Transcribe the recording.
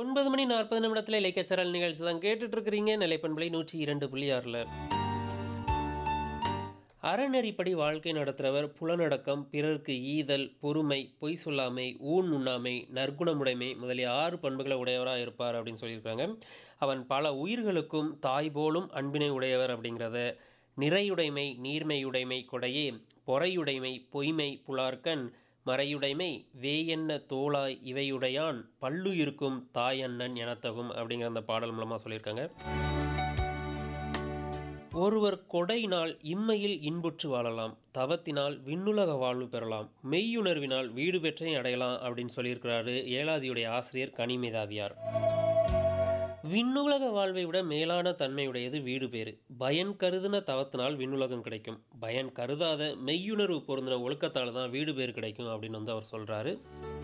ஒன்பது மணி நாற்பது நிமிடத்தில் இலக்கியச்சரல் நிகழ்ச்சி தான் கேட்டுட்டு இருக்கிறீங்க நிலைப்பண்பலை நூற்றி இரண்டு புள்ளி ஆறில் அறநெறிப்படி வாழ்க்கை நடத்துகிறவர் புலனடக்கம் பிறருக்கு ஈதல் பொறுமை பொய் சொல்லாமை ஊன் உண்ணாமை நற்குணமுடைமை முதலிய ஆறு பண்புகளை உடையவராக இருப்பார் அப்படின்னு சொல்லியிருக்காங்க அவன் பல உயிர்களுக்கும் தாய் போலும் அன்பினை உடையவர் அப்படிங்கிறத நிறையுடைமை நீர்மையுடைமை கொடையே பொறையுடைமை பொய்மை புலார்க்கன் மறையுடைமை வேயென்ன தோளாய் இவையுடையான் பல்லுயிருக்கும் தாயண்ணன் எனத்தகும் அப்படிங்கிற அந்த பாடல் மூலமாக சொல்லியிருக்காங்க ஒருவர் கொடையினால் இம்மையில் இன்புற்று வாழலாம் தவத்தினால் விண்ணுலக வாழ்வு பெறலாம் மெய்யுணர்வினால் வீடு பெற்றை அடையலாம் அப்படின்னு சொல்லியிருக்கிறாரு ஏலாதியுடைய ஆசிரியர் கனிமேதாவியார் விண்ணுலக வாழ்வை விட மேலான தன்மையுடையது வீடு பேறு பயன் கருதின தவத்தினால் விண்ணுலகம் கிடைக்கும் பயன் கருதாத மெய்யுணர்வு பொருந்தின ஒழுக்கத்தால் தான் வீடு பேர் கிடைக்கும் அப்படின்னு வந்து அவர் சொல்கிறாரு